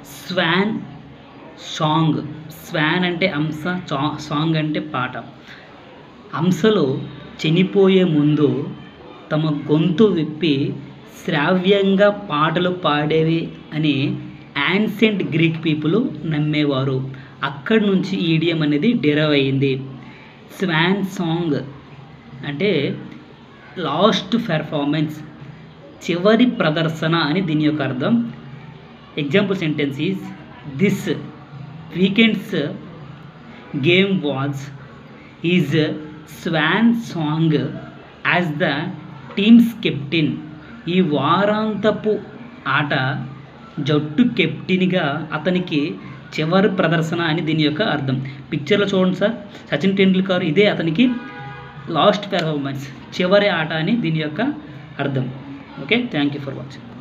Schwann song Schwann అంటే హంస చా- సాంగ్ అంటే పాట హంసలు చనిపోయే ముందు తమ గొంతు విప్పి శ్రావ్యంగా పాటలు పాడేవి అని యాన్సెంట్ గ్రీక్ పీపుల్ నమ్మేవారు అక్కడి నుంచి ఈడియం అనేది డెరవ్ అయింది స్వాన్ సాంగ్ అంటే లాస్ట్ పెర్ఫార్మెన్స్ చివరి ప్రదర్శన అని దీని యొక్క అర్థం example sentence is this weekend's game was is swan song as the team's captain ఈ వారాంతపు ఆట జట్టు కెప్టెన్గా అతనికి చివరి ప్రదర్శన అని దీని యొక్క అర్థం పిక్చర్లో చూడండి సార్ సచిన్ టెండూల్కర్ ఇదే అతనికి లాస్ట్ పెర్ఫార్మెన్స్ చివరి ఆట అని దీని యొక్క అర్థం okay thank you for watching